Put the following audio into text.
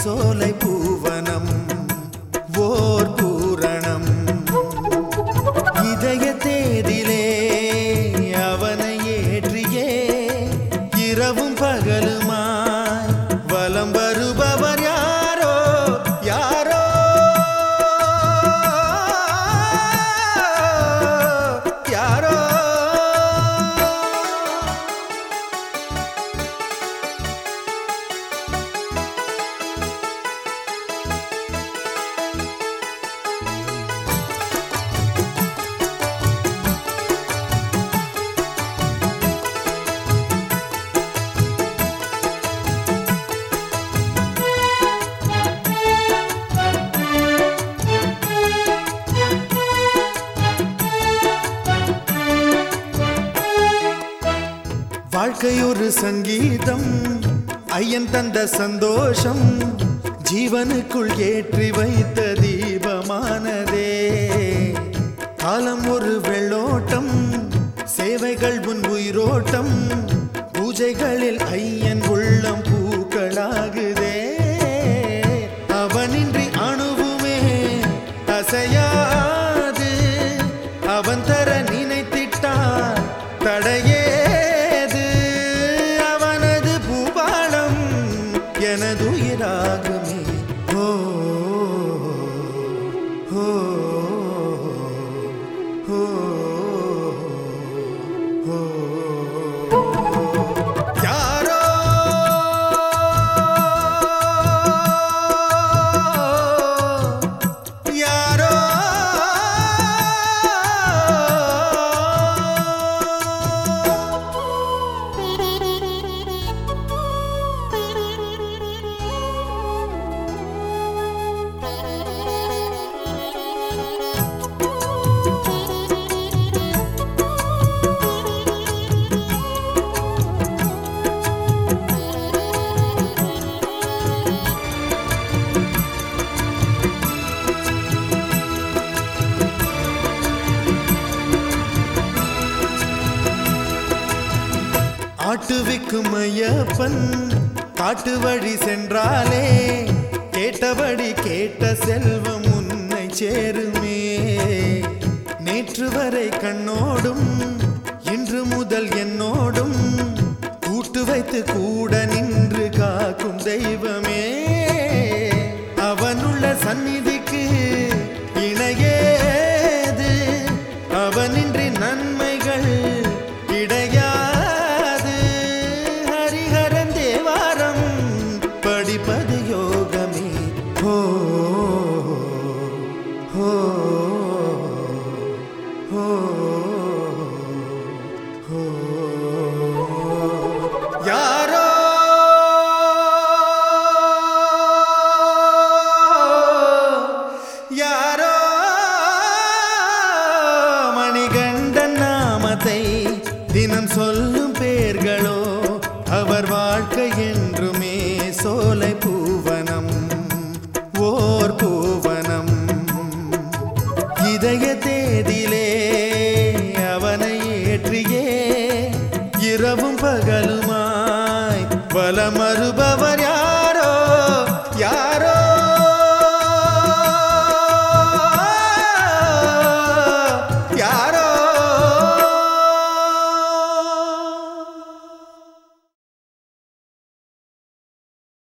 சோலை பூவனம் ஓர் பூரணம் இதய தேதிலே அவனை ஏற்றியே இரவும் பகலுமாய் வலம் வருபவர் யாரோ யாரோ யாரோ வாழ்க்கை ஒரு சங்கீதம் ஐயன் தந்த சந்தோஷம் ஜீவனுக்குள் ஏற்றி வைத்த தீபமானதே காலம் ஒரு வெள்ளோட்டம் சேவைகள் உன் உயிரோட்டம் பூஜைகளில் ஐயன் உள்ளம் பூக்களாகுதே அவனின்றி அணுவுமே அசையாது அவன் தர நினைத்திட்டார் தடையேது அவனது பூபாலம் எனது உயிராகுமே ஓ ஓ ஓ ஓ யாரோ யாரோ ஆட்டுவிக்கும் ஐயப்பன் காட்டு வழி சென்றாலே கேட்டபடி கேட்ட செல்வம் உன்னை சேருமே நேற்று வரை கண்ணோடும் இன்று முதல் என்னோடும் கூட்டு வைத்து கூட நின்று காக்கும் தெய்வமே அவனுள்ள சந்நிதிக்கு இணையேது அவனின்றி நன்மைகள் கிடையாது ஹரிஹரன் தேவாரம் படிப்பது யோகமே ஹோ ஹோ ஹோ ஹோ யாரோ யாரோ மணிகண்டன் நாமத்தை தினம் சொல்லும் பேர்களோ அவர் வாழ்க்கை என்றுமே சோலை பூ